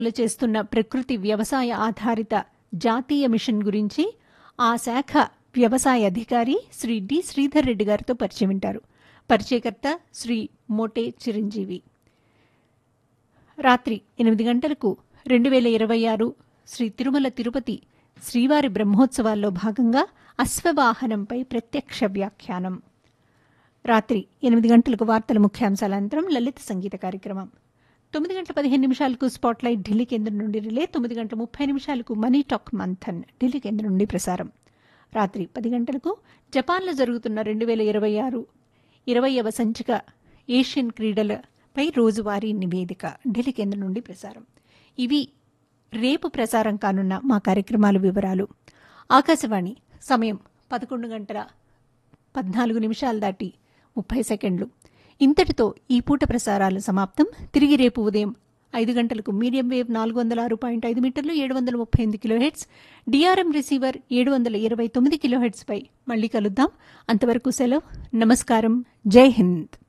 అమలు చేస్తున్న ప్రకృతి వ్యవసాయ ఆధారిత జాతీయ మిషన్ గురించి ఆ శాఖ వ్యవసాయ అధికారి శ్రీ డి శ్రీధర్ రెడ్డి గారితో పరిచయం వింటారు పరిచయకర్త శ్రీ మోటే చిరంజీవి రాత్రి ఎనిమిది గంటలకు రెండు వేల ఇరవై ఆరు శ్రీ తిరుమల తిరుపతి శ్రీవారి బ్రహ్మోత్సవాల్లో భాగంగా అశ్వవాహనంపై ప్రత్యక్ష వ్యాఖ్యానం రాత్రి ఎనిమిది గంటలకు వార్తల ముఖ్యాంశాల అనంతరం లలిత సంగీత కార్యక్రమం తొమ్మిది గంటల పదిహేను నిమిషాలకు స్పాట్లైట్ ఢిల్లీ కేంద్రం నుండి రిలే తొమ్మిది గంటల ముప్పై నిమిషాలకు మనీ టాక్ మంథన్ ఢిల్లీ కేంద్రం నుండి ప్రసారం రాత్రి పది గంటలకు జపాన్లో జరుగుతున్న రెండు వేల ఇరవై ఆరు ఇరవైవ సంచిక ఏషియన్ క్రీడలపై రోజువారీ నివేదిక ఢిల్లీ కేంద్రం నుండి ప్రసారం ఇవి రేపు ప్రసారం కానున్న మా కార్యక్రమాల వివరాలు ఆకాశవాణి సమయం పదకొండు గంటల పద్నాలుగు నిమిషాలు దాటి ముప్పై సెకండ్లు ఇంతటితో ఈ పూట ప్రసారాలు సమాప్తం తిరిగి రేపు ఉదయం ఐదు గంటలకు మీడియం వేవ్ నాలుగు వందల ఆరు పాయింట్ ఐదు మీటర్లు ఏడు వందల ముప్పై ఎనిమిది కిలో హెడ్స్ డిఆర్ఎం రిసీవర్ ఏడు వందల ఇరవై తొమ్మిది కిలో హెడ్స్పై మళ్ళీ కలుద్దాం అంతవరకు సెలవు నమస్కారం జై హింద్